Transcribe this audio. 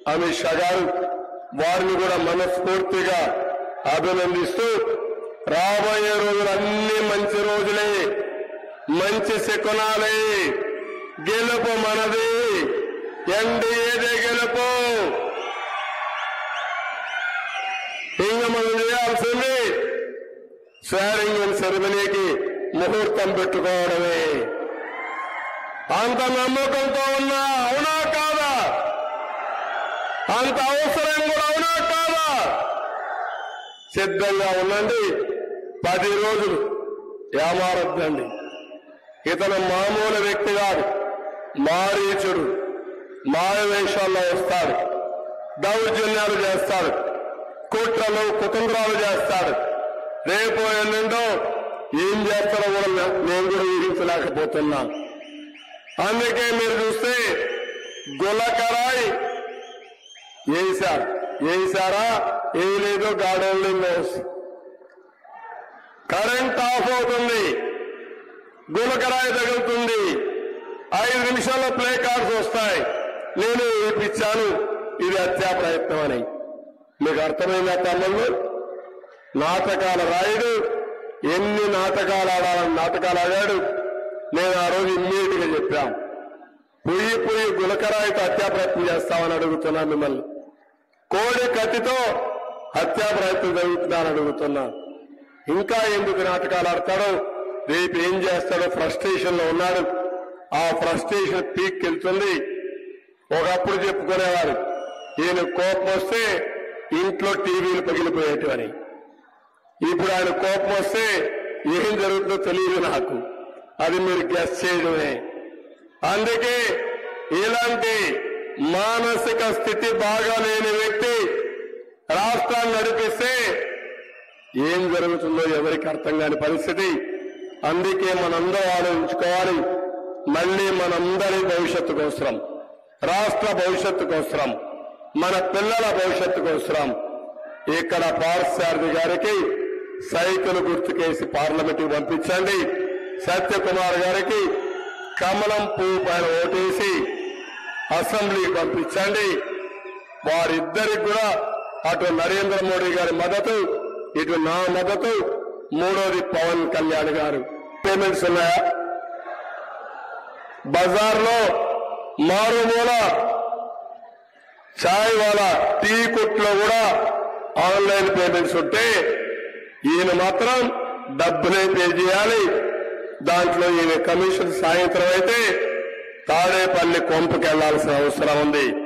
అమిత్ షా గారు వారిని కూడా మనస్ఫూర్తిగా అభినందిస్తూ రాబోయే రోజులు అన్ని మంచి రోజులే మంచి శకునాలే గెలుపు మనది ఎన్డీఏదే గెలుపు ఇంకా మనం చేయాల్సింది స్వేరింగ్ ఇన్ సెరమనీకి ముహూర్తం పెట్టుకోవడమే అంత నమ్మకంతో ఉన్నా అవునా కాదా అంత అవసరం కూడా అవునా కాదా సిద్ధంగా ఉండండి పది రోజులు ఏమారొద్దండి ఇతను మామూలు వ్యక్తి కాదు మారీచుడు మాయవేషాల్లో వస్తాడు దౌర్జన్యాలు చేస్తాడు కుట్రలు కుతంత్రాలు చేస్తాడు రేపు ఎల్లుండో ఏం చేస్తారో కూడా నే- నేను కూడా ఊహించలేకపోతున్నా అందుకే మీరు చూస్తే గులకరాయి వేశారు వేశారా వేయలేదు గాడోళ్ళు నోస్ కరెంట్ ఆఫ్ అవుతుంది గులకరాయి తగులుతుంది ఐదు నిమిషాల్లో ప్లే కార్డ్స్ వస్తాయి నేను ఇప్పించాను ఇది హత్యా ప్రయత్నం అని మీకు అర్థమైందా తమ్ముళ్ళు నాటకాల రాయుడు ఎన్ని నాటకాలు ఆడాలని నాటకాలు ఆడాడు నేను ఆ రోజు ఇమ్మీడియట్ గా చెప్పాం పొయ్యి పొయ్యి గులకరాయితో హత్యా ప్రయత్నం చేస్తామని అడుగుతున్నా మిమ్మల్ని కోడి కత్తితో హత్యా ప్రయత్నం జరుగుతుందని అడుగుతున్నా ఇంకా ఎందుకు నాటకాలు ఆడతాడో రేపు ఏం చేస్తాడో ఫ్రస్ట్రేషన్ లో ఉన్నాడు ఆ ఫ్రస్ట్రేషన్ పీక్ వెళ్తుంది ఒకప్పుడు చెప్పుకునేవారు ఈయన కోపం వస్తే ఇంట్లో టీవీలు పగిలిపోయేటివని ఇప్పుడు ఆయన కోపం వస్తే ఏం జరుగుతుందో తెలియదు నాకు అది మీరు గెస్ చేయడమే అందుకే ఇలాంటి మానసిక స్థితి బాగాలేని వ్యక్తి రాష్ట్రాన్ని నడిపిస్తే ఏం జరుగుతుందో ఎవరికి అర్థం కాని పరిస్థితి అందుకే మనందరూ ఆలోచించుకోవాలి మళ్ళీ మనందరి భవిష్యత్తు కోసరం రాష్ట్ర భవిష్యత్తు కోసరం మన పిల్లల భవిష్యత్తు కోసరం ఇక్కడ పార్సారథి గారికి సైకిల్ గుర్తుకేసి పార్లమెంట్కి పంపించండి సత్యకుమార్ గారికి కమలం పువ్వు పైన ఓటేసి అసెంబ్లీకి పంపించండి వారిద్దరికి కూడా అటు నరేంద్ర మోడీ గారి మద్దతు ఇటు నా మద్దతు మూడోది పవన్ కళ్యాణ్ గారు పేమెంట్స్ ఉన్నాయా బజార్లో మారుమూల చాయ్ వాళ్ళ టీ కొట్లో కూడా ఆన్లైన్ పేమెంట్స్ ఉంటే ఈయన మాత్రం డబ్బులే పే చేయాలి దాంట్లో ఈయన కమిషన్ సాయంత్రం అయితే తాడేపల్లి కొంపకి వెళ్లాల్సిన అవసరం ఉంది